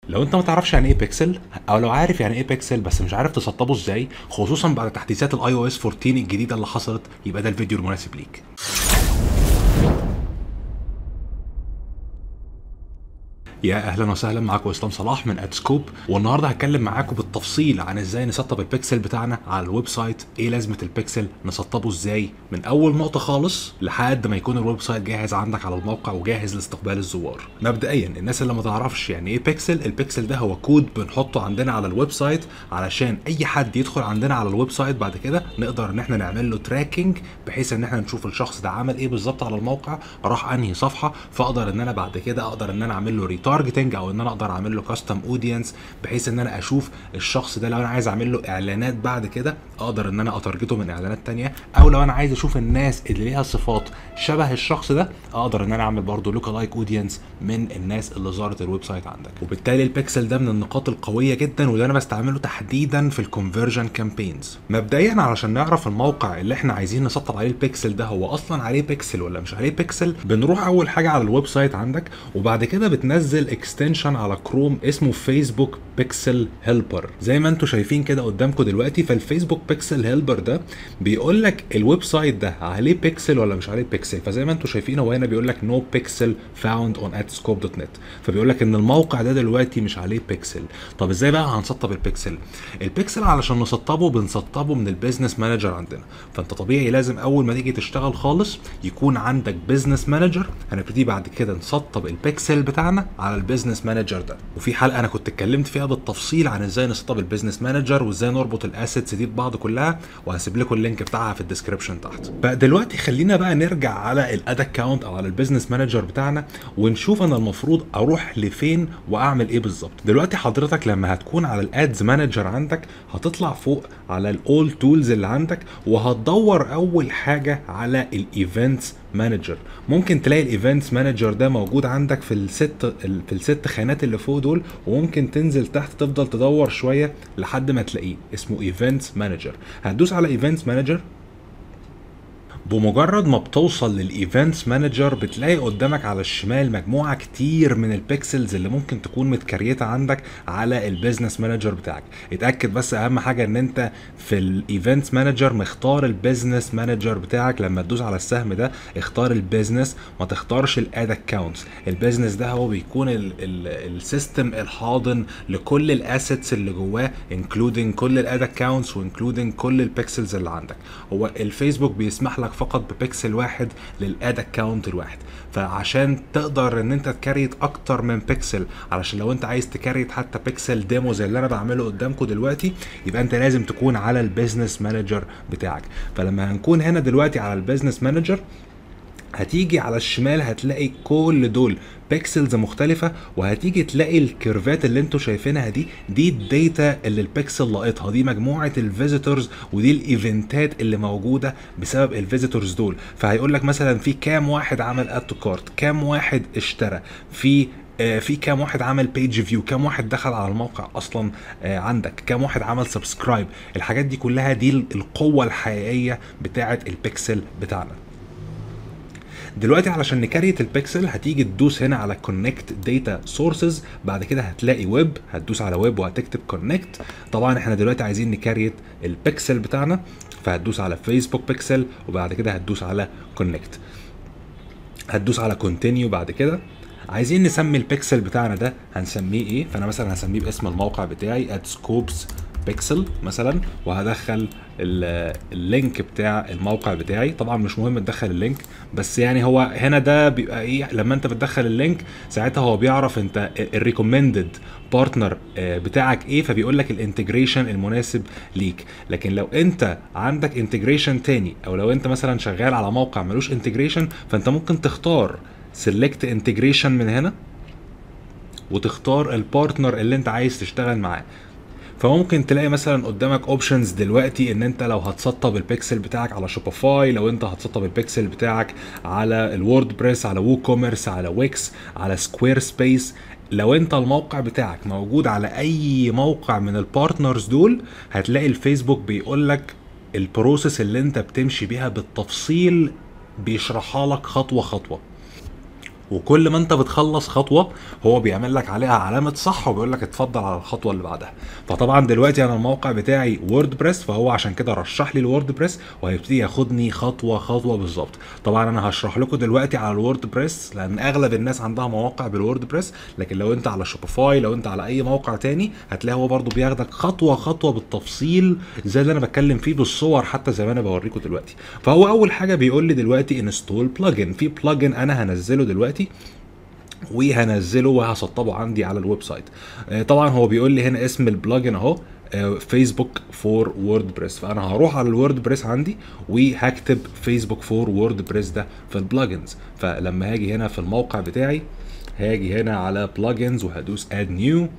لو انت ما تعرفش يعني ايه بيكسل او لو عارف يعني ايه بيكسل بس مش عارف تسطبه ازاي خصوصا بعد تحديثات الاي او اس 14 الجديده اللي حصلت يبقى ده الفيديو المناسب ليك يا اهلا وسهلا معاكم اسلام صلاح من ادسكوب والنهارده هتكلم معاكم بالتفصيل عن ازاي نسطب البيكسل بتاعنا على الويب سايت ايه لازمه البيكسل نسطبه ازاي من اول نقطه خالص لحد ما يكون الويب سايت جاهز عندك على الموقع وجاهز لاستقبال الزوار مبدئيا الناس اللي ما تعرفش يعني ايه بيكسل البيكسل ده هو كود بنحطه عندنا على الويب سايت علشان اي حد يدخل عندنا على الويب سايت بعد كده نقدر ان احنا نعمل له تراكنج بحيث ان احنا نشوف الشخص ده عمل ايه بالظبط على الموقع راح انهي صفحه فاقدر ان انا بعد كده اقدر ان انا اعمل له ريتارجتنج او ان انا اقدر اعمل له كاستم اودينس بحيث ان انا اشوف الشخص ده لو انا عايز اعمل له اعلانات بعد كده اقدر ان انا اتارجته من اعلانات تانية او لو انا عايز اشوف الناس اللي ليها صفات شبه الشخص ده اقدر ان انا اعمل برضه لوكا لايك اودينس من الناس اللي زارت الويب سايت عندك وبالتالي البيكسل ده من النقاط القويه جدا واللي انا بستعمله تحديدا في الكونفرجن كامبينز مبدئيا علشان نعرف الموقع اللي احنا عايزين نسطب عليه البيكسل ده هو اصلا عليه بيكسل ولا مش عليه بيكسل بنروح اول حاجه على الويب سايت عندك وبعد كده بتنزل اكستنشن على كروم اسمه فيسبوك بيكسل هيلبر زي ما انتم شايفين كده قدامكم دلوقتي فالفيسبوك بيكسل هيلبر ده بيقول لك الويب سايت ده عليه بيكسل ولا مش عليه بيكسل فزي ما انتم شايفين هو هنا بيقول لك نو بيكسل فاوند اون @scope.net فبيقول لك ان الموقع ده دلوقتي مش عليه بيكسل طب ازاي بقى هنسطب البيكسل البيكسل علشان نسطبه بنسطبه من البيزنس مانجر عندنا فانت طبيعي لازم اول ما تيجي تشتغل خالص يكون عندك بزنس مانجر هنبتدي بعد كده نسطب البيكسل بتاعنا على البيزنس مانجر ده وفي حلقه انا كنت اتكلمت فيها بالتفصيل عن ازاي نسطب البيزنس مانجر وازاي نربط الاسيتس دي ببعض كلها وهسيب لكم اللينك بتاعها في الديسكربشن تحت بقى دلوقتي خلينا بقى نرجع على الاد اكونت او على البيزنس مانجر بتاعنا ونشوف انا المفروض اروح لفين واعمل ايه بالظبط دلوقتي حضرتك لما هتكون على الادز مانجر عندك هتطلع فوق على الاول تولز اللي عندك وهتدور اول حاجه على الايفنتس مانجر ممكن تلاقي الايفنتس مانجر ده موجود عندك في الست في الست خانات اللي فوق دول وممكن تنزل تحت تفضل تدور شويه لحد ما تلاقيه اسمه ايفنتس مانجر هتدوس على ايفنتس مانجر بمجرد ما بتوصل للايفنتس مانجر بتلاقي قدامك على الشمال مجموعه كتير من البيكسلز اللي ممكن تكون متكريته عندك على البيزنس مانجر بتاعك اتاكد بس اهم حاجه ان انت في الايفنتس مانجر مختار البيزنس مانجر بتاعك لما تدوس على السهم ده اختار البيزنس ما تختارش الاد اكونتس البيزنس ده هو بيكون السيستم الحاضن لكل الاسيتس اللي جواه انكلودنج كل الاد اكونتس وانكلودنج كل البيكسلز اللي عندك هو الفيسبوك بيسمح لك فقط ببيكسل واحد للاد اكونت الواحد فعشان تقدر ان انت تكريت اكتر من بيكسل علشان لو انت عايز تكريت حتى بيكسل ديمو زي اللي انا بعمله قدامكم دلوقتي يبقى انت لازم تكون على البيزنس مانجر بتاعك فلما هنكون هنا دلوقتي على البيزنس مانجر هتيجي على الشمال هتلاقي كل دول بيكسلز مختلفة وهتيجي تلاقي الكيرفات اللي انتوا شايفينها دي دي الداتا اللي البيكسل لاقطها دي مجموعة الفيزيتورز ودي الايفنتات اللي موجودة بسبب الفيزيتورز دول فهيقول لك مثلا في كام واحد عمل اد تو كارت كام واحد اشترى في آه في كام واحد عمل بيج فيو كام واحد دخل على الموقع اصلا آه عندك كام واحد عمل سبسكرايب الحاجات دي كلها دي القوة الحقيقية بتاعة البيكسل بتاعنا دلوقتي علشان نكريت البيكسل هتيجي تدوس هنا على كونكت داتا سورسز بعد كده هتلاقي ويب هتدوس على ويب وهتكتب كونكت طبعا احنا دلوقتي عايزين نكريت البيكسل بتاعنا فهتدوس على فيسبوك بيكسل وبعد كده هتدوس على كونكت هتدوس على كونتينيو بعد كده عايزين نسمي البيكسل بتاعنا ده هنسميه ايه فانا مثلا هسميه باسم الموقع بتاعي @scopes بيكسل مثلا وهدخل اللينك بتاع الموقع بتاعي طبعا مش مهم تدخل اللينك بس يعني هو هنا ده بيبقى ايه لما انت بتدخل اللينك ساعتها هو بيعرف انت الريكومندد بارتنر بتاعك ايه فبيقول لك الانتجريشن المناسب ليك لكن لو انت عندك انتجريشن تاني او لو انت مثلا شغال على موقع ملوش انتجريشن فانت ممكن تختار سيلكت انتجريشن من هنا وتختار البارتنر اللي انت عايز تشتغل معاه فممكن تلاقي مثلا قدامك اوبشنز دلوقتي ان انت لو هتسطب البيكسل بتاعك على شوبيفاي لو انت هتسطب البيكسل بتاعك على الوورد بريس على وو كوميرس على ويكس على سكوير سبيس لو انت الموقع بتاعك موجود على اي موقع من البارتنرز دول هتلاقي الفيسبوك بيقول لك البروسيس اللي انت بتمشي بيها بالتفصيل بيشرحها لك خطوه خطوه وكل ما انت بتخلص خطوه هو بيعمل لك عليها علامه صح وبيقول لك اتفضل على الخطوه اللي بعدها فطبعا دلوقتي انا الموقع بتاعي ووردبريس فهو عشان كده رشح لي الووردبريس وهيبتدي ياخدني خطوه خطوه بالظبط طبعا انا هشرح لكم دلوقتي على الووردبريس لان اغلب الناس عندها مواقع بالووردبريس لكن لو انت على شوبيفاي لو انت على اي موقع تاني هتلاقي هو برضو بياخدك خطوه خطوه بالتفصيل زي اللي انا بتكلم فيه بالصور حتى زي ما انا بوريكم دلوقتي فهو اول حاجه بيقول لي دلوقتي انستول بلجن في بلجن انا هنزله دلوقتي وهنزله وهسطبه عندي على الويب سايت آه، طبعا هو بيقول لي هنا اسم البلجن اهو فيسبوك فور ووردبريس فانا هروح على الووردبريس عندي وهكتب فيسبوك فور ووردبريس ده في البلجنز فلما هاجي هنا في الموقع بتاعي هاجي هنا على بلجنز وهدوس اد نيو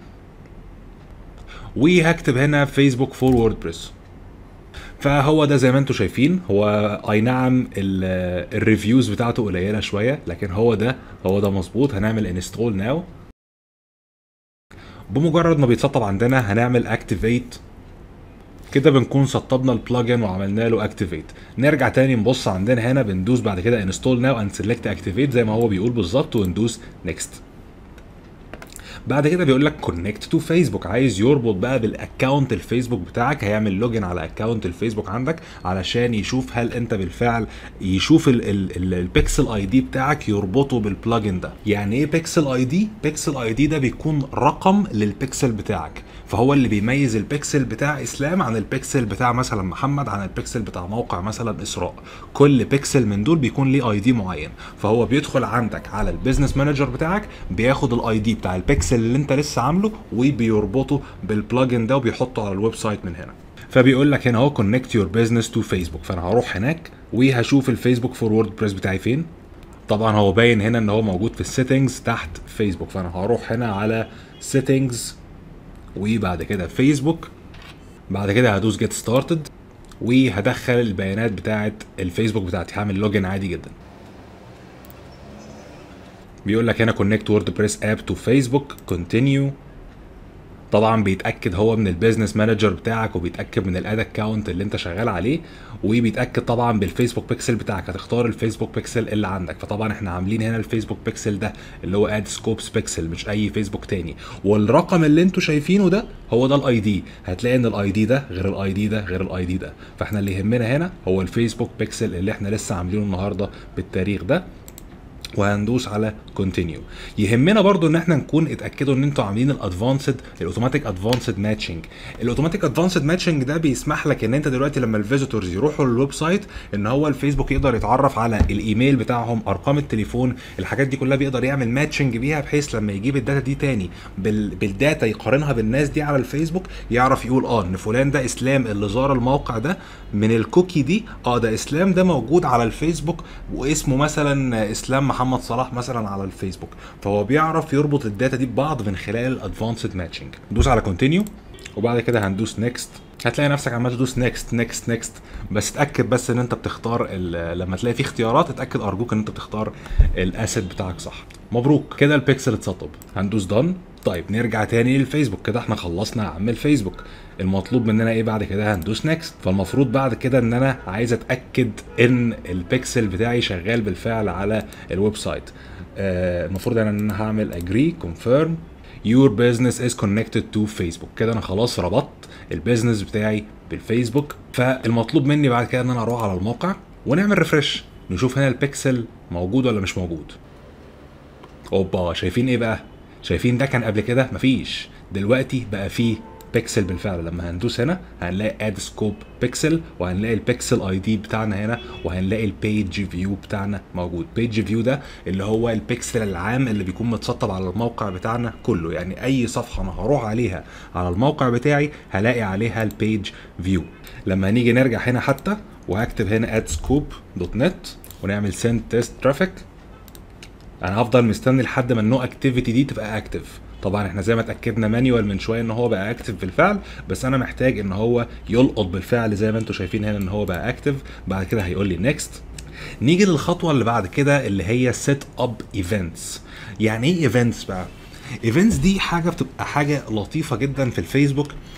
وهكتب هنا فيسبوك فور ووردبريس فهو ده زي ما انتم شايفين هو اي نعم ال- الريفيوز بتاعته قليله شويه لكن هو ده هو ده مظبوط هنعمل انستول ناو بمجرد ما بيتسطب عندنا هنعمل اكتيفيت كده بنكون سطبنا البلجن وعملنا له اكتيفيت نرجع تاني نبص عندنا هنا بندوس بعد كده انستول ناو اند سيلكت اكتيفيت زي ما هو بيقول بالظبط وندوس نيكست بعد كده بيقول لك كونكت تو فيسبوك عايز يربط بقى بالاكونت الفيسبوك بتاعك هيعمل لوجن على اكونت الفيسبوك عندك علشان يشوف هل انت بالفعل يشوف ال- ال- ال- البيكسل اي دي بتاعك يربطه بالبلجن ده يعني ايه بيكسل اي دي بيكسل اي دي ده بيكون رقم للبيكسل بتاعك فهو اللي بيميز البيكسل بتاع اسلام عن البيكسل بتاع مثلا محمد عن البيكسل بتاع موقع مثلا اسراء كل بيكسل من دول بيكون ليه اي دي معين فهو بيدخل عندك على البيزنس مانجر بتاعك بياخد الاي دي بتاع البيكسل اللي انت لسه عامله وبيربطه بالبلجن ده وبيحطه على الويب سايت من هنا فبيقول لك هنا اهو كونكت يور بزنس تو فيسبوك فانا هروح هناك وهشوف الفيسبوك فور ووردبريس بتاعي فين طبعا هو باين هنا ان هو موجود في السيتنجز تحت فيسبوك فانا هروح هنا على سيتنجز وبعد كده فيسبوك بعد كده هدوس جيت ستارتد وهدخل البيانات بتاعه الفيسبوك بتاعتي هعمل لوجن عادي جدا بيقول لك هنا كونكت ووردبريس اب تو فيسبوك كونتينيو طبعا بيتاكد هو من البيزنس مانجر بتاعك وبيتاكد من الاد اكونت اللي انت شغال عليه وبيتاكد طبعا بالفيسبوك بيكسل بتاعك هتختار الفيسبوك بيكسل اللي عندك فطبعا احنا عاملين هنا الفيسبوك بيكسل ده اللي هو اد سكوبس بيكسل مش اي فيسبوك تاني والرقم اللي انتوا شايفينه ده هو ده الاي دي هتلاقي ان الاي دي ده غير الاي دي ده غير الاي دي ده فاحنا اللي يهمنا هنا هو الفيسبوك بيكسل اللي احنا لسه عاملينه النهارده بالتاريخ ده وهندوس على كونتينيو يهمنا برضو ان احنا نكون اتاكدوا ان انتوا عاملين الادفانسد الاوتوماتيك ادفانسد ماتشنج الاوتوماتيك ادفانسد ماتشنج ده بيسمح لك ان انت دلوقتي لما الفيزيتورز يروحوا للويب سايت ان هو الفيسبوك يقدر يتعرف على الايميل بتاعهم ارقام التليفون الحاجات دي كلها بيقدر يعمل ماتشنج بيها بحيث لما يجيب الداتا دي تاني بال... بالداتا يقارنها بالناس دي على الفيسبوك يعرف يقول اه ان فلان ده اسلام اللي زار الموقع ده من الكوكي دي اه ده اسلام ده موجود على الفيسبوك واسمه مثلا اسلام محمد صلاح مثلا على الفيسبوك فهو بيعرف يربط الداتا دي ببعض من خلال الادفانسد ماتشنج دوس على كونتينيو وبعد كده هندوس نيكست هتلاقي نفسك عمال تدوس نيكست نيكست نيكست بس اتاكد بس ان انت بتختار ال- لما تلاقي في اختيارات اتاكد ارجوك ان انت بتختار الاسيت بتاعك صح مبروك كده البيكسل اتسطب هندوس دان طيب نرجع تاني للفيسبوك كده احنا خلصنا يا عم الفيسبوك المطلوب مننا ايه بعد كده هندوس نيكست فالمفروض بعد كده ان انا عايز اتاكد ان البيكسل بتاعي شغال بالفعل على الويب سايت آه، المفروض ان انا هعمل اجري كونفيرم your business is connected to Facebook كده انا خلاص ربطت البيزنس بتاعي بالفيسبوك فالمطلوب مني بعد كده ان انا اروح على الموقع ونعمل ريفرش نشوف هنا البيكسل موجود ولا مش موجود اوبا شايفين ايه بقى شايفين ده كان قبل كده مفيش دلوقتي بقى فيه بيكسل بالفعل لما هندوس هنا هنلاقي اد سكوب بيكسل وهنلاقي البيكسل اي دي بتاعنا هنا وهنلاقي البيج فيو بتاعنا موجود بيج فيو ده اللي هو البيكسل العام اللي بيكون متسطب على الموقع بتاعنا كله يعني اي صفحه انا هروح عليها على الموقع بتاعي هلاقي عليها البيج فيو لما هنيجي نرجع هنا حتى وهكتب هنا اد سكوب دوت نت ونعمل سند تيست ترافيك انا هفضل مستني لحد ما النو اكتيفيتي دي تبقى اكتف طبعا احنا زي ما اتاكدنا مانيوال من شويه ان هو بقى اكتف بالفعل بس انا محتاج ان هو يلقط بالفعل زي ما انتم شايفين هنا ان هو بقى اكتف بعد كده هيقول لي نيكست نيجي للخطوه اللي بعد كده اللي هي سيت اب ايفنتس يعني ايه ايفنتس بقى ايفنتس دي حاجه بتبقى حاجه لطيفه جدا في الفيسبوك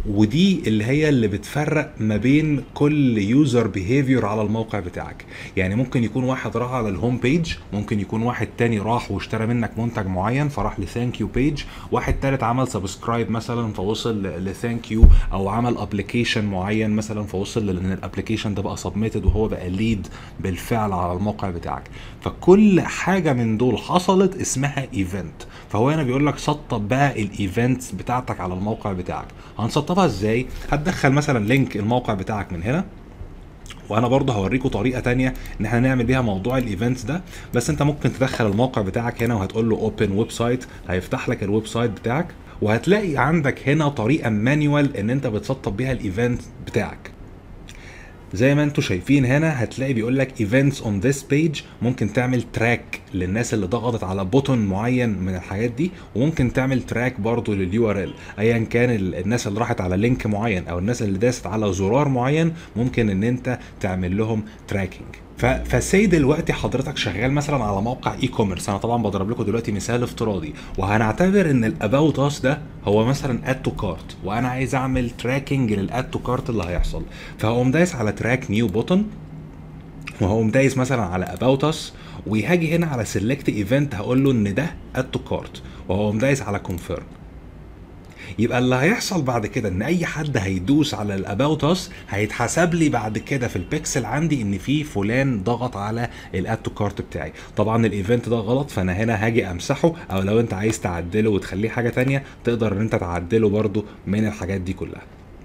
ودي اللي هي اللي بتفرق ما بين كل يوزر بيهيفير على الموقع بتاعك يعني ممكن يكون واحد راح على الهوم بيج ممكن يكون واحد تاني راح واشترى منك منتج معين فراح لثانك يو بيج واحد تالت عمل سبسكرايب مثلا فوصل لثانك يو او عمل ابلكيشن معين مثلا فوصل لان الابلكيشن ده بقى سبميتد وهو بقى ليد بالفعل على الموقع بتاعك فكل حاجه من دول حصلت اسمها ايفنت فهو هنا بيقول لك سطب بقى الايفنتس بتاعتك على الموقع بتاعك هنسطبها ازاي هتدخل مثلا لينك الموقع بتاعك من هنا وانا برضه هوريكم طريقه تانية ان احنا نعمل بيها موضوع الايفنتس ده بس انت ممكن تدخل الموقع بتاعك هنا وهتقول له اوبن ويب سايت هيفتح لك الويب سايت بتاعك وهتلاقي عندك هنا طريقه مانيوال ان انت بتسطب بيها الايفنت بتاعك زي ما انتم شايفين هنا هتلاقي بيقول لك ايفنتس اون ذس بيج ممكن تعمل تراك للناس اللي ضغطت على بوتون معين من الحاجات دي وممكن تعمل تراك برضه لليو ار ال ايا كان الناس اللي راحت على لينك معين او الناس اللي داست على زرار معين ممكن ان انت تعمل لهم تراكنج فسي دلوقتي حضرتك شغال مثلا على موقع اي كوميرس انا طبعا بضرب لكم دلوقتي مثال افتراضي وهنعتبر ان الاباوت اس ده هو مثلا اد تو كارت وانا عايز اعمل تراكنج للاد تو كارت اللي هيحصل فهقوم دايس على تراك نيو بوتن وهقوم دايس مثلا على اباوت اس وهاجي هنا على سيلكت ايفنت هقول له ان ده اد تو كارت وهقوم دايس على كونفيرم يبقى اللي هيحصل بعد كده ان اي حد هيدوس على الاباوت اس هيتحسب لي بعد كده في البيكسل عندي ان في فلان ضغط على الاد تو كارت بتاعي طبعا الايفنت ده غلط فانا هنا هاجي امسحه او لو انت عايز تعدله وتخليه حاجه تانية تقدر ان انت تعدله برده من الحاجات دي كلها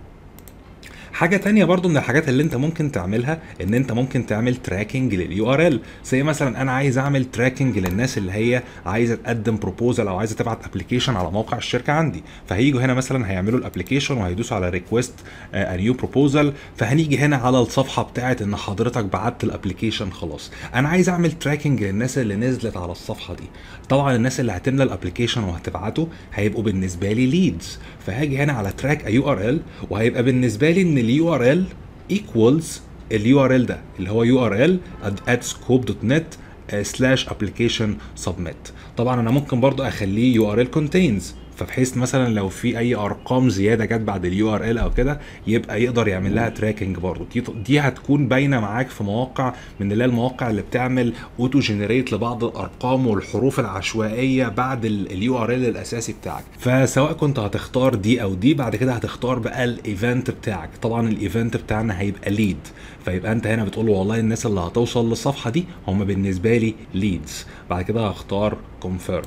حاجه تانية برضو من الحاجات اللي انت ممكن تعملها ان انت ممكن تعمل تراكنج لليو ار ال زي مثلا انا عايز اعمل تراكنج للناس اللي هي عايزه تقدم بروبوزال او عايزه تبعت ابلكيشن على موقع الشركه عندي فهيجوا هنا مثلا هيعملوا الابلكيشن وهيدوسوا على ريكويست ا نيو بروبوزال فهنيجي هنا على الصفحه بتاعت ان حضرتك بعت الابلكيشن خلاص انا عايز اعمل تراكنج للناس اللي نزلت على الصفحه دي طبعا الناس اللي هتملى الابلكيشن وهتبعته هيبقوا بالنسبه لي ليدز فهاجي هنا على تراك يو ار ال وهيبقى بالنسبه لي ان اليو ار ال ايكوالز اليو ار ال ده اللي هو يو ار ال at scope.net سلاش ابلكيشن سبميت طبعا انا ممكن برضو اخليه يو ار ال كونتينز فبحيث مثلا لو في اي ارقام زياده جت بعد اليو ار ال او كده يبقى يقدر يعمل لها تراكنج برضه دي, دي هتكون باينه معاك في مواقع من اللي هي المواقع اللي بتعمل اوتو جنريت لبعض الارقام والحروف العشوائيه بعد اليو ار ال الاساسي بتاعك فسواء كنت هتختار دي او دي بعد كده هتختار بقى الايفنت بتاعك طبعا الايفنت بتاعنا هيبقى ليد فيبقى انت هنا بتقول والله الناس اللي هتوصل للصفحه دي هم بالنسبه لي ليدز بعد كده هختار كونفيرم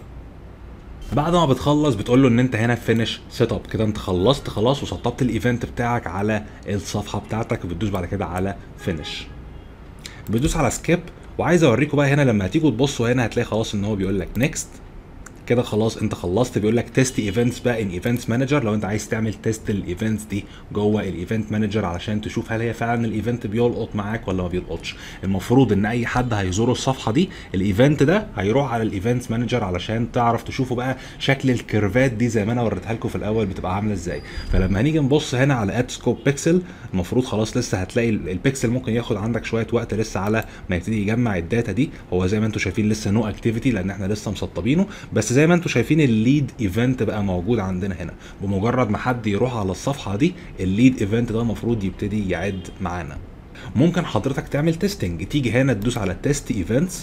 بعد ما بتخلص بتقول له ان انت هنا فينش سيت اب كده انت خلصت خلاص وسطبت الايفنت بتاعك على الصفحه بتاعتك وبتدوس بعد كده على فينش بتدوس على سكيب وعايز اوريكم بقى هنا لما هتيجوا تبصوا هنا هتلاقي خلاص ان هو بيقول لك نيكست كده خلاص انت خلصت بيقول لك تيست ايفنتس بقى ان ايفنتس مانجر لو انت عايز تعمل تيست الايفنتس دي جوه الايفنت مانجر علشان تشوف هل هي فعلا الايفنت بيلقط معاك ولا ما بيلقطش المفروض ان اي حد هيزور الصفحه دي الايفنت ده هيروح على الايفنتس مانجر علشان تعرف تشوفوا بقى شكل الكيرفات دي زي ما انا وريتها لكم في الاول بتبقى عامله ازاي فلما هنيجي نبص هنا على اد سكوب بيكسل المفروض خلاص لسه هتلاقي البيكسل ممكن ياخد عندك شويه وقت لسه على ما يبتدي يجمع الداتا دي هو زي ما انتم شايفين لسه نو اكتيفيتي لان احنا لسه مسطبينه بس زي ما انتم شايفين الليد ايفنت بقى موجود عندنا هنا بمجرد ما حد يروح على الصفحه دي الليد ايفنت ده المفروض يبتدي يعد معانا ممكن حضرتك تعمل تيستنج تيجي هنا تدوس على تيست ايفنتس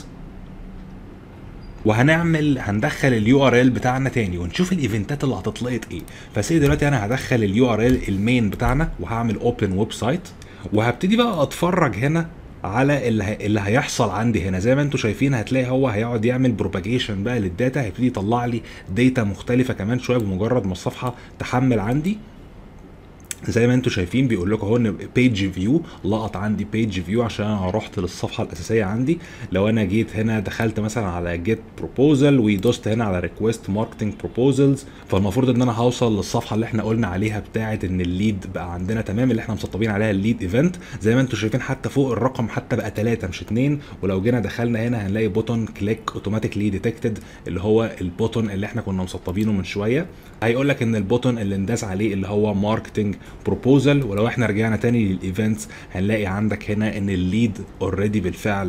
وهنعمل هندخل اليو ار ال بتاعنا تاني ونشوف الايفنتات اللي هتطلقت ايه فسي دلوقتي انا هدخل اليو ار ال المين بتاعنا وهعمل اوبن ويب سايت وهبتدي بقى اتفرج هنا على اللي, هي... اللي هيحصل عندي هنا زي ما انتم شايفين هتلاقي هو هيقعد يعمل بروباجيشن بقى للداتا هيبتدي يطلع لي داتا مختلفه كمان شويه بمجرد ما الصفحه تحمل عندي زي ما انتم شايفين بيقول لكم اهو ان بيج فيو لقط عندي بيج فيو عشان انا رحت للصفحه الاساسيه عندي لو انا جيت هنا دخلت مثلا على جيت بروبوزل ودوست هنا على ريكويست ماركتنج بروبوزلز فالمفروض ان انا هوصل للصفحه اللي احنا قلنا عليها بتاعه ان الليد بقى عندنا تمام اللي احنا مسطبين عليها الليد ايفنت زي ما انتم شايفين حتى فوق الرقم حتى بقى 3 مش 2 ولو جينا دخلنا هنا هنلاقي بوتون كليك اوتوماتيكلي ديتكتد اللي هو البوتون اللي احنا كنا مسطبينه من شويه هيقول لك ان البوتون اللي انداس عليه اللي هو ماركتنج بروبوزل ولو احنا رجعنا تاني للايفنتس هنلاقي عندك هنا ان الليد اوريدي بالفعل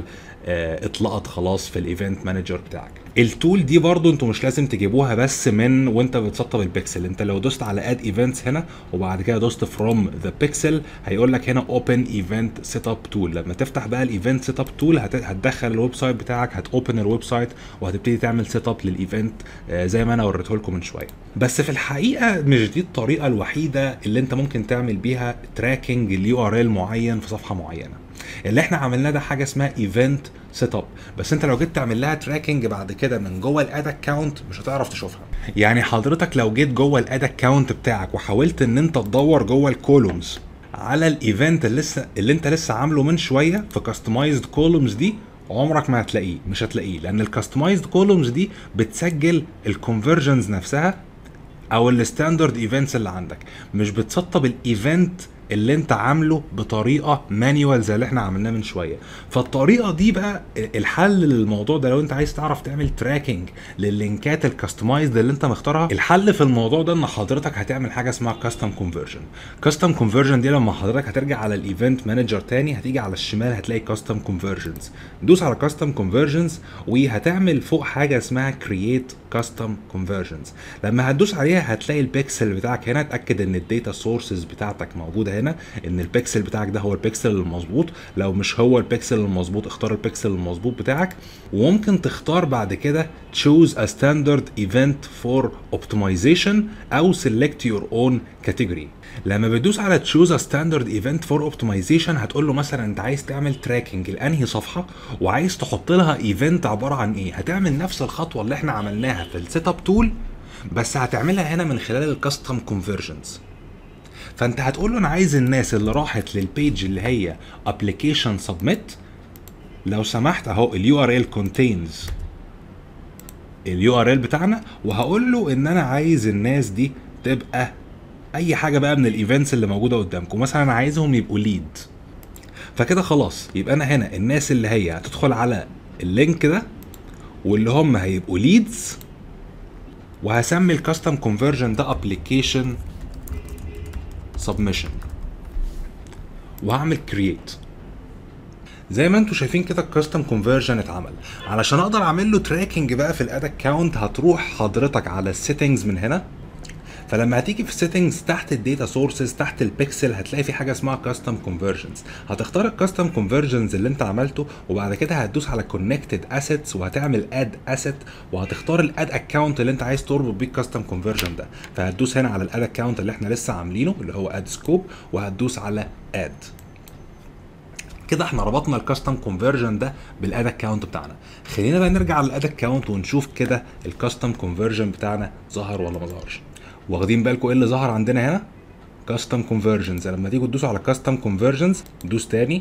آه، اتلقط خلاص في الايفنت مانجر بتاعك التول دي برضو انتوا مش لازم تجيبوها بس من وانت بتسطب البيكسل انت لو دوست على اد ايفنتس هنا وبعد كده دوست فروم ذا بيكسل هيقول لك هنا اوبن ايفنت سيت اب تول لما تفتح بقى الايفنت سيت اب تول هتدخل الويب سايت بتاعك هتوبن الويب سايت وهتبتدي تعمل سيت اب للايفنت آه، زي ما انا وريته لكم من شويه بس في الحقيقه مش دي الطريقه الوحيده اللي انت ممكن تعمل بيها تراكنج اليو ار ال معين في صفحه معينه اللي احنا عملناه ده حاجه اسمها ايفنت سيت اب بس انت لو جيت تعمل لها تراكنج بعد كده من جوه الاد اكونت مش هتعرف تشوفها يعني حضرتك لو جيت جوه الاد اكونت بتاعك وحاولت ان انت تدور جوه الكولومز على الايفنت اللي لسه اللي انت لسه عامله من شويه في كاستمايزد كولومز دي عمرك ما هتلاقيه مش هتلاقيه لان الكاستمايزد كولومز دي بتسجل الكونفرجنز نفسها او الستاندرد ايفنتس اللي عندك مش بتسطب الايفنت اللي انت عامله بطريقه مانيوال زي اللي احنا عملناه من شويه فالطريقه دي بقى الحل للموضوع ده لو انت عايز تعرف تعمل تراكنج لللينكات الكاستمايزد اللي انت مختارها الحل في الموضوع ده ان حضرتك هتعمل حاجه اسمها كاستم كونفرجن كاستم كونفرجن دي لما حضرتك هترجع على الايفنت مانجر تاني هتيجي على الشمال هتلاقي كاستم كونفرجنز دوس على كاستم كونفرجنز وهتعمل فوق حاجه اسمها كرييت كاستم كونفرجنز لما هتدوس عليها هتلاقي البيكسل بتاعك هنا اتاكد ان الداتا سورسز بتاعتك موجوده هنا ان البيكسل بتاعك ده هو البيكسل المظبوط لو مش هو البيكسل المظبوط اختار البيكسل المظبوط بتاعك وممكن تختار بعد كده choose a standard event for optimization او select your own category لما بتدوس على choose a standard event for optimization هتقول له مثلا انت عايز تعمل تراكنج لانهي صفحه وعايز تحط لها ايفنت عباره عن ايه هتعمل نفس الخطوه اللي احنا عملناها في السيت اب تول بس هتعملها هنا من خلال الكاستم كونفرجنز فانت هتقول له انا عايز الناس اللي راحت للبيج اللي هي ابلكيشن سبميت لو سمحت اهو اليو ار ال كونتينز اليو ار ال بتاعنا وهقول له ان انا عايز الناس دي تبقى اي حاجه بقى من الايفنتس اللي موجوده قدامكم مثلا انا عايزهم يبقوا ليد فكده خلاص يبقى انا هنا الناس اللي هي هتدخل على اللينك ده واللي هم هيبقوا ليدز وهسمي الكاستم كونفرجن ده ابلكيشن سبمشن وهعمل كرييت زي ما انتم شايفين كده الكاستم كونفرجن اتعمل علشان اقدر اعمل له تراكنج بقى في الاد اكونت هتروح حضرتك على السيتنجز من هنا فلما هتيجي في السيتنجز تحت الداتا سورسز تحت البيكسل هتلاقي في حاجه اسمها كاستم كونفرجنز هتختار الكاستم كونفرجنز اللي انت عملته وبعد كده هتدوس على كونكتد اسيتس وهتعمل اد اسيت وهتختار الاد اكونت اللي انت عايز تربط بيه الكاستم كونفرجن ده فهتدوس هنا على الاد اكونت اللي احنا لسه عاملينه اللي هو اد سكوب وهتدوس على اد كده احنا ربطنا الكاستم كونفرجن ده بالاد اكونت بتاعنا خلينا بقى نرجع للاد اكونت ونشوف كده الكاستم كونفرجن بتاعنا ظهر ولا ما ظهرش واخدين بالكم ايه اللي ظهر عندنا هنا كاستم كونفرجنز لما تيجوا تدوسوا على كاستم كونفرجنز دوس تاني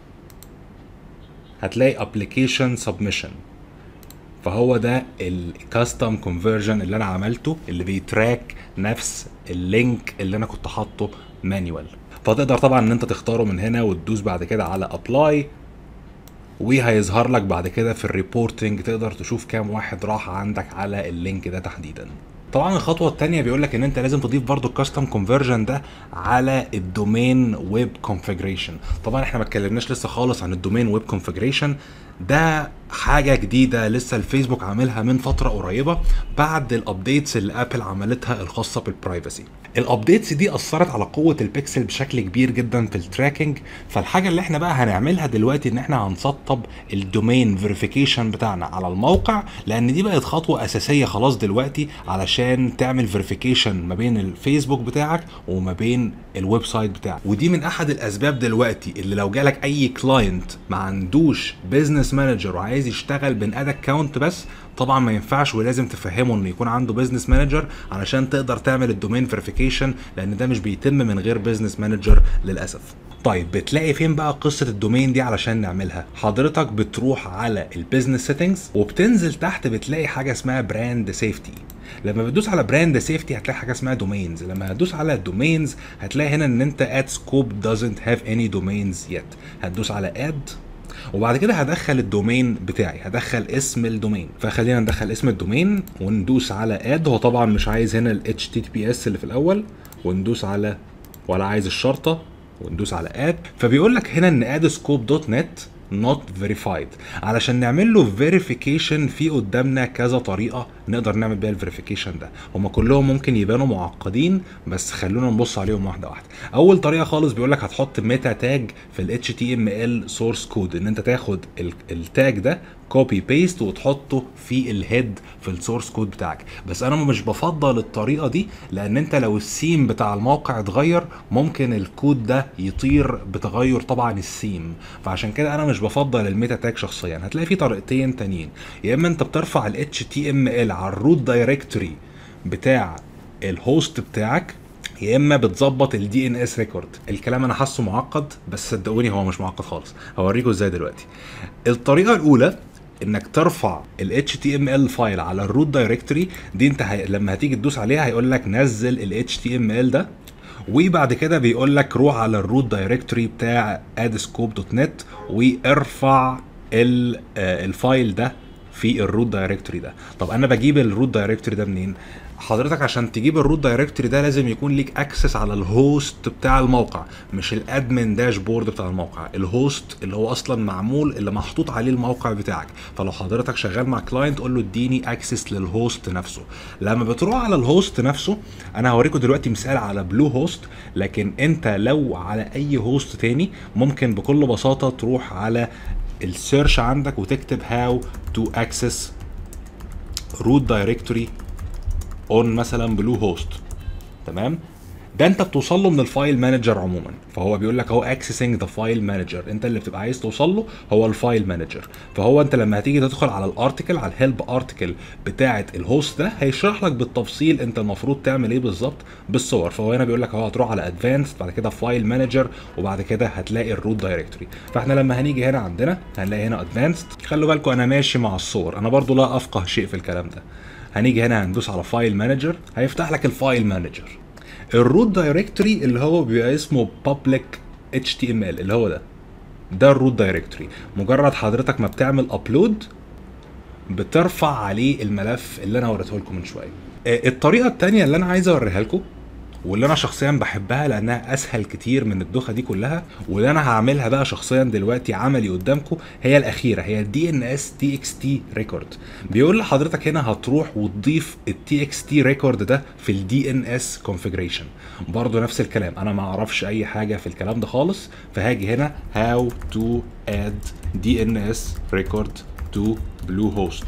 هتلاقي ابلكيشن سبمشن فهو ده الكاستم كونفرجن اللي انا عملته اللي بيتراك نفس اللينك اللي انا كنت حاطه مانيوال فتقدر طبعا ان انت تختاره من هنا وتدوس بعد كده على ابلاي وهيظهر لك بعد كده في الريبورتنج تقدر تشوف كام واحد راح عندك على اللينك ده تحديدا طبعا الخطوه الثانيه بيقول لك ان انت لازم تضيف برضو الكاستم كونفرجن ده على الدومين ويب كونفيجريشن طبعا احنا ما اتكلمناش لسه خالص عن الدومين ويب كونفيجريشن ده حاجة جديدة لسه الفيسبوك عاملها من فترة قريبة بعد الابديتس اللي ابل عملتها الخاصة بالبرايفسي الابديتس دي اثرت على قوة البيكسل بشكل كبير جدا في التراكنج فالحاجة اللي احنا بقى هنعملها دلوقتي ان احنا هنسطب الدومين فيريفيكيشن بتاعنا على الموقع لان دي بقت خطوة اساسية خلاص دلوقتي علشان تعمل فيريفيكيشن ما بين الفيسبوك بتاعك وما بين الويب سايت بتاعك ودي من احد الاسباب دلوقتي اللي لو جالك اي كلاينت ما عندوش بزنس مانجر وعايز يشتغل بين اد اكونت بس طبعا ما ينفعش ولازم تفهمه انه يكون عنده بزنس مانجر علشان تقدر تعمل الدومين فيريفيكيشن لان ده مش بيتم من غير بزنس مانجر للاسف طيب بتلاقي فين بقى قصه الدومين دي علشان نعملها حضرتك بتروح على البيزنس سيتنجز وبتنزل تحت بتلاقي حاجه اسمها براند سيفتي لما بتدوس على براند سيفتي هتلاقي حاجه اسمها دومينز لما هتدوس على الدومينز هتلاقي هنا ان انت اد سكوب doesn't have any domains yet هتدوس على اد وبعد كده هدخل الدومين بتاعي هدخل اسم الدومين فخلينا ندخل اسم الدومين وندوس على اد هو طبعا مش عايز هنا ال HTTPS اللي في الاول وندوس على ولا عايز الشرطه وندوس على اد فبيقول لك هنا ان اد سكوب دوت نت not verified علشان نعمل له verification في قدامنا كذا طريقه نقدر نعمل بيها الفيريفيكيشن ده هما كلهم ممكن يبانوا معقدين بس خلونا نبص عليهم واحده واحده اول طريقه خالص بيقول لك هتحط ميتا تاج في ال HTML سورس كود ان انت تاخد ال- التاج ده كوبي بيست وتحطه في الهيد في السورس كود بتاعك بس انا مش بفضل الطريقه دي لان انت لو السيم بتاع الموقع اتغير ممكن الكود ده يطير بتغير طبعا السيم فعشان كده انا مش بفضل الميتا تاج شخصيا هتلاقي في طريقتين تانيين يا اما انت بترفع ال HTML على الروت دايركتوري بتاع الهوست بتاعك يا اما بتظبط الدي ان اس ريكورد الكلام انا حاسه معقد بس صدقوني هو مش معقد خالص هوريكم ازاي دلوقتي الطريقه الاولى انك ترفع ال HTML فايل على الروت دايركتوري دي انت هي... لما هتيجي تدوس عليها هيقول لك نزل ال HTML ده وبعد كده بيقول لك روح على الروت دايركتوري بتاع adscope.net وارفع ال- آه، الفايل ده في الروت دايركتوري ده طب انا بجيب الروت دايركتوري ده منين حضرتك عشان تجيب الروت دايركتوري ده لازم يكون ليك اكسس على الهوست بتاع الموقع مش الادمن داشبورد بتاع الموقع الهوست اللي هو اصلا معمول اللي محطوط عليه الموقع بتاعك فلو حضرتك شغال مع كلاينت قول له اديني اكسس للهوست نفسه لما بتروح على الهوست نفسه انا هوريكم دلوقتي مثال على بلو هوست لكن انت لو على اي هوست تاني ممكن بكل بساطه تروح على السيرش عندك وتكتب هاو تو اكسس روت دايركتوري اون مثلا بلو هوست تمام ده انت بتوصل له من الفايل مانجر عموما فهو بيقول لك اهو اكسسنج ذا فايل مانجر انت اللي بتبقى عايز توصل له هو الفايل مانجر فهو انت لما هتيجي تدخل على الارتكل على الهيلب ارتكل بتاعه الهوست ده هيشرح لك بالتفصيل انت المفروض تعمل ايه بالظبط بالصور فهو هنا بيقول لك اهو هتروح على ادفانسد بعد كده فايل مانجر وبعد كده هتلاقي الروت دايركتوري فاحنا لما هنيجي هنا عندنا هنلاقي هنا ادفانسد خلوا بالكم انا ماشي مع الصور انا برضو لا افقه شيء في الكلام ده هنيجي هنا هندوس على فايل مانجر هيفتح لك الفايل مانجر الروت دايركتوري اللي هو بيبقى اسمه public html اللي هو ده ده الروت دايركتوري مجرد حضرتك ما بتعمل ابلود بترفع عليه الملف اللي انا وريته لكم من شويه آه، الطريقه الثانيه اللي انا عايز اوريها لكم واللي انا شخصيا بحبها لانها اسهل كتير من الدوخه دي كلها واللي انا هعملها بقى شخصيا دلوقتي عملي قدامكم هي الاخيره هي الدي ان اس تي اكس تي ريكورد بيقول لحضرتك هنا هتروح وتضيف التي اكس تي ريكورد ده في الدي ان اس كونفيجريشن برضه نفس الكلام انا ما اعرفش اي حاجه في الكلام ده خالص فهاجي هنا هاو تو اد دي ان اس ريكورد تو بلو هوست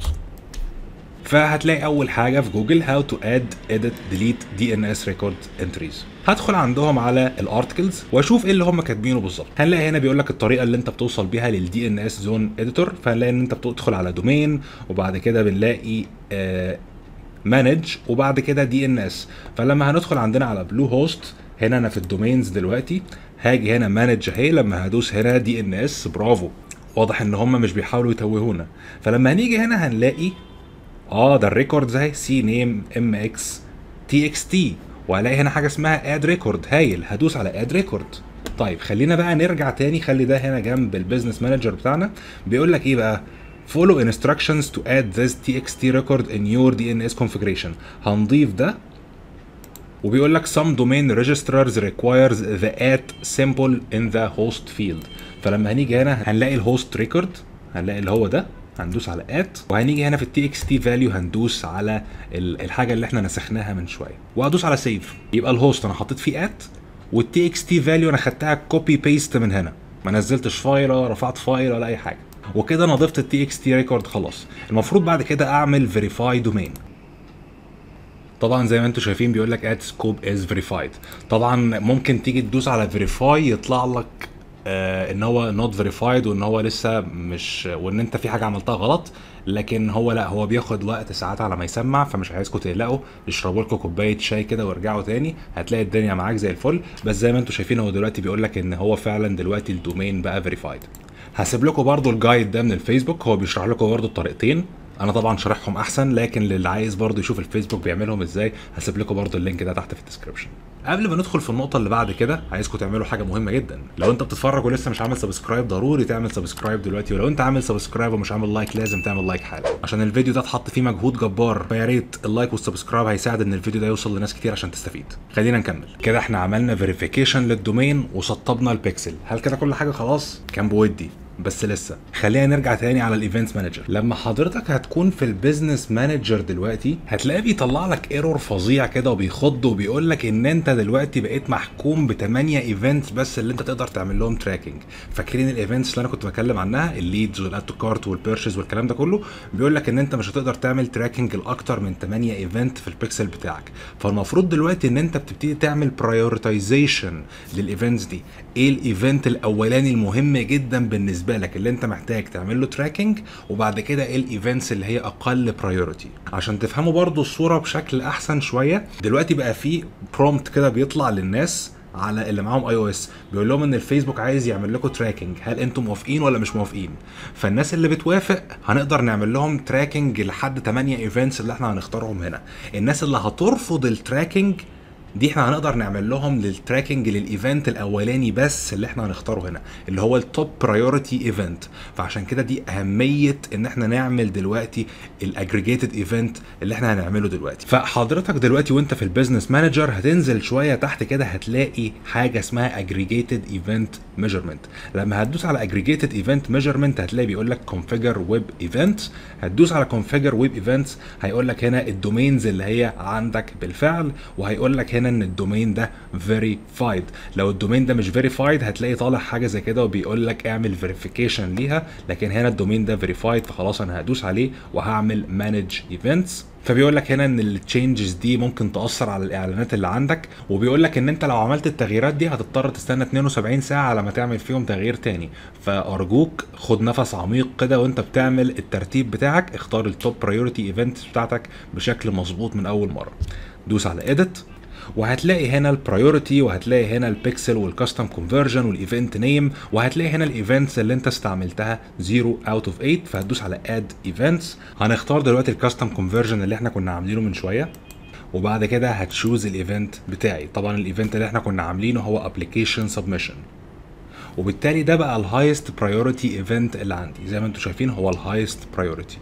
فهتلاقي اول حاجه في جوجل هاو تو اد اديت ديليت دي ان اس ريكورد انتريز هدخل عندهم على الارتكلز واشوف ايه اللي هم كاتبينه بالظبط هنلاقي هنا بيقول لك الطريقه اللي انت بتوصل بيها للدي ان اس زون اديتور فهنلاقي ان انت بتدخل على دومين وبعد كده بنلاقي آه مانج وبعد كده دي ان اس فلما هندخل عندنا على بلو هوست هنا انا في الدومينز دلوقتي هاجي هنا مانج اهي لما هدوس هنا دي ان اس برافو واضح ان هم مش بيحاولوا يتوهونا فلما هنيجي هنا هنلاقي اه ده الريكورد اهي سي نيم ام اكس تي اكس تي وهلاقي هنا حاجه اسمها اد ريكورد هايل هدوس على اد ريكورد طيب خلينا بقى نرجع تاني خلي ده هنا جنب البيزنس مانجر بتاعنا بيقول لك ايه بقى follow instructions to add this txt record in your DNS configuration هنضيف ده وبيقول لك some domain registrars requires the at symbol in the host field فلما هنيجي هنا هنلاقي الهوست ريكورد هنلاقي اللي هو ده هندوس على ات وهنيجي هنا في التي اكس تي فاليو هندوس على ال- الحاجه اللي احنا نسخناها من شويه وهدوس على سيف يبقى الهوست انا حطيت فيه ات والتي اكس تي فاليو انا خدتها كوبي بيست من هنا ما نزلتش فايل ولا رفعت فايل ولا اي حاجه وكده انا ضفت التي اكس تي ريكورد خلاص المفروض بعد كده اعمل فيريفاي دومين طبعا زي ما انتم شايفين بيقول لك اد سكوب از فيريفايد طبعا ممكن تيجي تدوس على فيريفاي يطلع لك آه ان هو نوت فيريفايد وان هو لسه مش وان انت في حاجه عملتها غلط لكن هو لا هو بياخد وقت ساعات على ما يسمع فمش عايزكم تقلقوا اشربوا لكم كوبايه شاي كده وارجعوا تاني هتلاقي الدنيا معاك زي الفل بس زي ما انتم شايفين هو دلوقتي بيقول لك ان هو فعلا دلوقتي الدومين بقى فيريفايد هسيب لكم برضو الجايد ده من الفيسبوك هو بيشرح لكم برضو الطريقتين انا طبعا شارحهم احسن لكن للي عايز برضو يشوف الفيسبوك بيعملهم ازاي هسيب لكم برضو اللينك ده تحت في الديسكربشن قبل ما ندخل في النقطه اللي بعد كده عايزكم تعملوا حاجه مهمه جدا لو انت بتتفرج ولسه مش عامل سبسكرايب ضروري تعمل سبسكرايب دلوقتي ولو انت عامل سبسكرايب ومش عامل لايك لازم تعمل لايك حالا عشان الفيديو ده اتحط فيه مجهود جبار فيا ريت اللايك والسبسكرايب هيساعد ان الفيديو ده يوصل لناس كتير عشان تستفيد خلينا نكمل كده احنا عملنا فيريفيكيشن للدومين وسطبنا البيكسل هل كده كل حاجه خلاص كان بودي بس لسه خلينا نرجع تاني على الايفنتس مانجر لما حضرتك هتكون في البيزنس مانجر دلوقتي هتلاقيه بيطلع لك ايرور فظيع كده وبيخض وبيقول لك ان انت دلوقتي بقيت محكوم ب 8 ايفنتس بس اللي انت تقدر تعمل لهم تراكنج فاكرين الايفنتس اللي انا كنت بتكلم عنها الليدز والاد تو كارت والبيرشز والكلام ده كله بيقول لك ان انت مش هتقدر تعمل تراكنج لاكتر من 8 ايفنت في البيكسل بتاعك فالمفروض دلوقتي ان انت بتبتدي تعمل برايورتايزيشن للايفنتس دي ايه الايفنت الاولاني المهم جدا بالنسبه لك اللي انت محتاج تعمل له تراكنج وبعد كده ايه الايفنتس اللي هي اقل برايورتي عشان تفهموا برضو الصوره بشكل احسن شويه دلوقتي بقى في برومبت كده بيطلع للناس على اللي معاهم اي او اس بيقول لهم ان الفيسبوك عايز يعمل لكم تراكنج هل انتم موافقين ولا مش موافقين فالناس اللي بتوافق هنقدر نعمل لهم تراكنج لحد 8 ايفنتس اللي احنا هنختارهم هنا الناس اللي هترفض التراكنج دي احنا هنقدر نعمل لهم للتراكنج للايفنت الاولاني بس اللي احنا هنختاره هنا اللي هو التوب برايورتي ايفنت فعشان كده دي اهميه ان احنا نعمل دلوقتي الاجريجيتد ايفنت اللي احنا هنعمله دلوقتي فحضرتك دلوقتي وانت في البيزنس مانجر هتنزل شويه تحت كده هتلاقي حاجه اسمها اجريجيتد ايفنت ميجرمنت لما هتدوس على اجريجيتد ايفنت ميجرمنت هتلاقي بيقول لك كونفيجر ويب ايفنت هتدوس على كونفيجر ويب ايفنتس هيقول لك هنا الدومينز اللي هي عندك بالفعل وهيقول لك هنا ان الدومين ده فيريفايد لو الدومين ده مش فيريفايد هتلاقي طالع حاجه زي كده وبيقول لك اعمل فيريفيكيشن ليها لكن هنا الدومين ده فيريفايد فخلاص انا هدوس عليه وهعمل مانج ايفنتس فبيقول لك هنا ان التشينجز دي ممكن تاثر على الاعلانات اللي عندك وبيقول لك ان انت لو عملت التغييرات دي هتضطر تستنى 72 ساعه على ما تعمل فيهم تغيير تاني فارجوك خد نفس عميق كده وانت بتعمل الترتيب بتاعك اختار التوب برايورتي ايفنت بتاعتك بشكل مظبوط من اول مره دوس على اديت وهتلاقي هنا البرايورتي وهتلاقي هنا البيكسل والكاستم كونفرجن والايفنت نيم وهتلاقي هنا الايفنتس اللي انت استعملتها 0 اوت اوف 8 فهتدوس على اد ايفنتس هنختار دلوقتي الكاستم كونفرجن اللي احنا كنا عاملينه من شويه وبعد كده هتشوز الايفنت بتاعي طبعا الايفنت اللي احنا كنا عاملينه هو ابلكيشن سبمشن وبالتالي ده بقى الهايست برايورتي ايفنت اللي عندي زي ما انتم شايفين هو الهايست برايورتي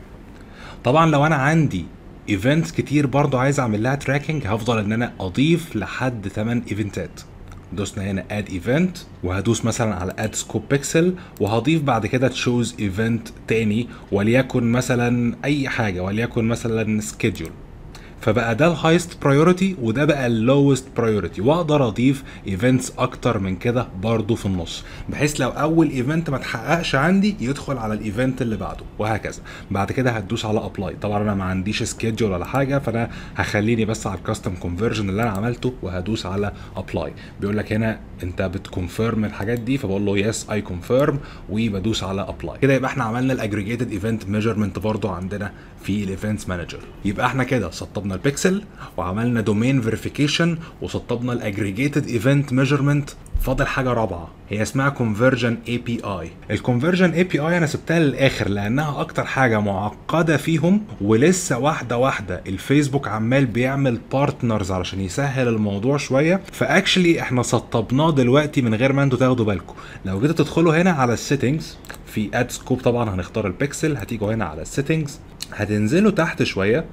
طبعا لو انا عندي ايفنتس كتير برضو عايز اعمل لها تراكنج هفضل ان انا اضيف لحد 8 ايفنتات دوسنا هنا اد ايفنت وهدوس مثلا على اد سكوب بيكسل وهضيف بعد كده تشوز ايفنت تاني وليكن مثلا اي حاجه وليكن مثلا سكيدجول فبقى ده الهايست برايورتي وده بقى اللوست برايورتي واقدر اضيف ايفنتس اكتر من كده برضو في النص بحيث لو اول ايفنت ما اتحققش عندي يدخل على الايفنت اللي بعده وهكذا بعد كده هتدوس على ابلاي طبعا انا ما عنديش سكيدجول ولا حاجه فانا هخليني بس على الكاستم كونفرجن اللي انا عملته وهدوس على ابلاي بيقول لك هنا انت بتكونفيرم الحاجات دي فبقول له يس اي كونفيرم وبدوس على ابلاي كده يبقى احنا عملنا الاجريجيتد ايفنت ميجرمنت برضو عندنا في الايفنتس مانجر يبقى احنا كده سطبنا البيكسل وعملنا دومين فيريفيكيشن وسطبنا الاجريجيتد ايفنت ميجرمنت فاضل حاجه رابعه هي اسمها كونفرجن اي بي اي الكونفرجن اي بي اي انا سبتها للاخر لانها اكتر حاجه معقده فيهم ولسه واحده واحده الفيسبوك عمال بيعمل بارتنرز علشان يسهل الموضوع شويه فاكشلي احنا سطبناه دلوقتي من غير ما انتوا تاخدوا بالكم لو جيتوا تدخلوا هنا على السيتنجز في اد سكوب طبعا هنختار البيكسل هتيجوا هنا على السيتنجز هتنزلوا تحت شويه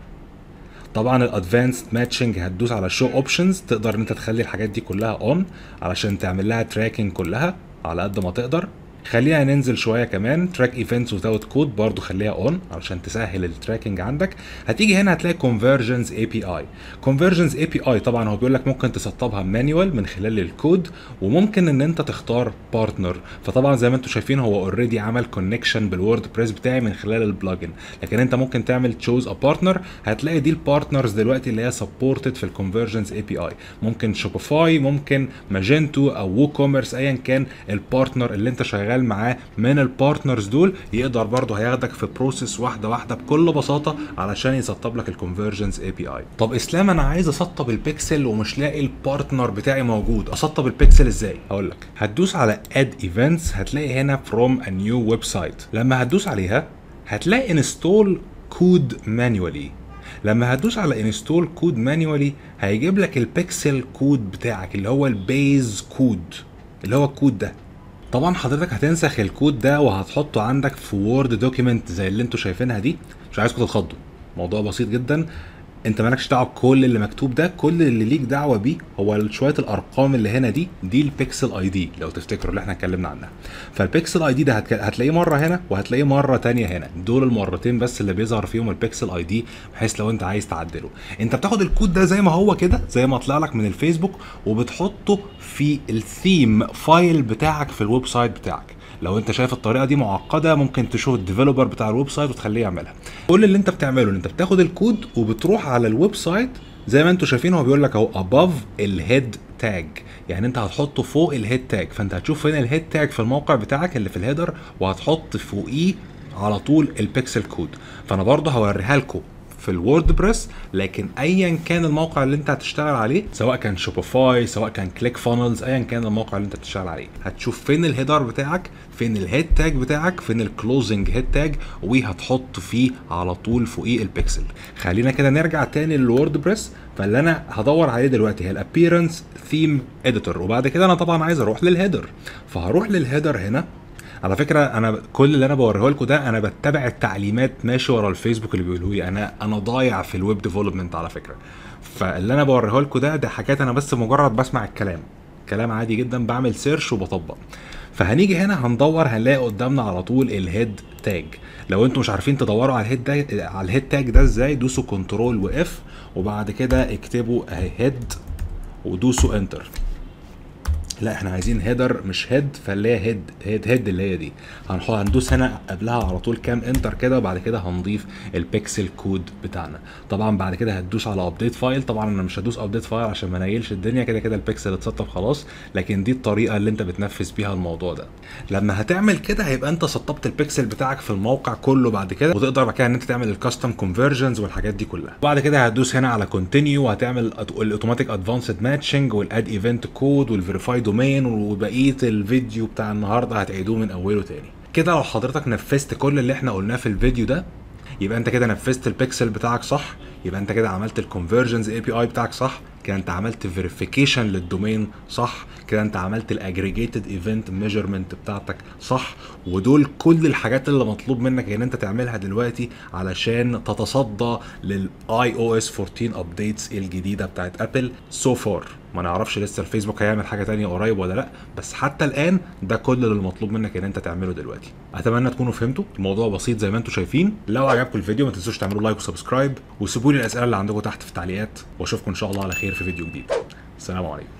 طبعا الادفانسد ماتشنج هتدوس على شو اوبشنز تقدر ان انت تخلي الحاجات دي كلها اون علشان تعمل لها تراكنج كلها على قد ما تقدر خلينا ننزل شويه كمان تراك ايفنتس وزاوت كود برضو خليها اون علشان تسهل التراكنج عندك هتيجي هنا هتلاقي كونفرجنز اي بي اي كونفرجنز اي بي اي طبعا هو بيقول لك ممكن تسطبها مانيوال من خلال الكود وممكن ان انت تختار بارتنر فطبعا زي ما انتم شايفين هو اوريدي عمل كونكشن بالوورد بريس بتاعي من خلال البلجن لكن انت ممكن تعمل تشوز ا بارتنر هتلاقي دي البارتنرز دلوقتي اللي هي سبورتد في الكونفرجنز اي بي اي ممكن شوبيفاي ممكن ماجنتو او وو كوميرس ايا كان البارتنر اللي انت شغال معاه من البارتنرز دول يقدر برضه هياخدك في بروسيس واحده واحده بكل بساطه علشان يسطب لك الكونفرجنز اي بي اي طب اسلام انا عايز اسطب البيكسل ومش لاقي البارتنر بتاعي موجود اسطب البيكسل ازاي هقول لك هتدوس على اد ايفنتس هتلاقي هنا فروم ا نيو ويب سايت لما هتدوس عليها هتلاقي انستول كود مانيوالي لما هتدوس على انستول كود مانيوالي هيجيب لك البيكسل كود بتاعك اللي هو البيز كود اللي هو الكود ده طبعا حضرتك هتنسخ الكود ده وهتحطه عندك في وورد دوكيمنت زي اللي انتوا شايفينها دي مش عايزكم تتخضوا موضوع بسيط جدا انت مالكش دعوه بكل اللي مكتوب ده كل اللي ليك دعوه بيه هو شويه الارقام اللي هنا دي دي البيكسل اي دي لو تفتكروا اللي احنا اتكلمنا عنها فالبيكسل اي دي ده هتك... هتلاقيه مره هنا وهتلاقيه مره تانية هنا دول المرتين بس اللي بيظهر فيهم البيكسل اي دي بحيث لو انت عايز تعدله انت بتاخد الكود ده زي ما هو كده زي ما طلع لك من الفيسبوك وبتحطه في الثيم فايل بتاعك في الويب سايت بتاعك لو انت شايف الطريقه دي معقده ممكن تشوف الديفلوبر بتاع الويب سايت وتخليه يعملها كل اللي انت بتعمله ان انت بتاخد الكود وبتروح على الويب سايت زي ما انتم شايفين هو بيقول لك اهو above الهيد تاج يعني انت هتحطه فوق الهيد تاج فانت هتشوف فين الهيد تاج في الموقع بتاعك اللي في الهيدر وهتحط فوقيه على طول البيكسل كود فانا برضه هوريها لكم في الووردبريس لكن ايا كان الموقع اللي انت هتشتغل عليه سواء كان شوبيفاي سواء كان كليك فانلز ايا كان الموقع اللي انت بتشتغل عليه هتشوف فين الهيدر بتاعك فين الهيد تاج بتاعك فين الكلوزنج هيد تاج وهتحط فيه على طول فوقيه البيكسل خلينا كده نرجع تاني للووردبريس فاللي انا هدور عليه دلوقتي هي الابييرنس ثيم اديتور وبعد كده انا طبعا عايز اروح للهيدر فهروح للهيدر هنا على فكره انا كل اللي انا بوريه لكم ده انا بتبع التعليمات ماشي ورا الفيسبوك اللي بيقولوا لي انا انا ضايع في الويب ديفلوبمنت على فكره فاللي انا بوريه لكم ده ده حاجات انا بس مجرد بسمع الكلام كلام عادي جدا بعمل سيرش وبطبق فهنيجي هنا هندور هنلاقي قدامنا على طول الهيد تاج لو انتم مش عارفين تدوروا على الهيد ده على الهيد تاج ده ازاي دوسوا كنترول واف وبعد كده اكتبوا اهي هيد ودوسوا انتر لا احنا عايزين هيدر مش هيد فاللي هي هيد هيد هيد اللي هي دي هنحط هندوس هنا قبلها على طول كام انتر كده وبعد كده هنضيف البيكسل كود بتاعنا طبعا بعد كده هتدوس على ابديت فايل طبعا انا مش هدوس ابديت فايل عشان ما نيلش الدنيا كده كده البيكسل اتسطب خلاص لكن دي الطريقه اللي انت بتنفذ بيها الموضوع ده لما هتعمل كده هيبقى انت سطبت البيكسل بتاعك في الموقع كله بعد كده وتقدر بعد كده ان انت تعمل الكاستم كونفرجنز والحاجات دي كلها بعد كده هتدوس هنا على كونتينيو وهتعمل الاوتوماتيك ادفانسد ماتشنج والاد ايفنت كود والفيريفاي دومين وبقيه الفيديو بتاع النهارده هتعيدوه من اوله تاني كده لو حضرتك نفذت كل اللي احنا قلناه في الفيديو ده يبقى انت كده نفذت البيكسل بتاعك صح يبقى انت كده عملت الكونفرجنز اي بي اي بتاعك صح كده انت عملت فيريفيكيشن للدومين صح كده انت عملت الاجريجيتد ايفنت ميجرمنت بتاعتك صح ودول كل الحاجات اللي مطلوب منك ان انت تعملها دلوقتي علشان تتصدى للاي او اس 14 ابديتس الجديده بتاعت ابل سو فار ما نعرفش لسه الفيسبوك هيعمل حاجه تانية قريب ولا لا بس حتى الان ده كل اللي المطلوب منك ان انت تعمله دلوقتي اتمنى تكونوا فهمتوا الموضوع بسيط زي ما انتم شايفين لو عجبكم الفيديو ما تنسوش تعملوا لايك وسبسكرايب وسيبوا لي الاسئله اللي عندكم تحت في التعليقات واشوفكم ان شاء الله على خير في فيديو جديد السلام عليكم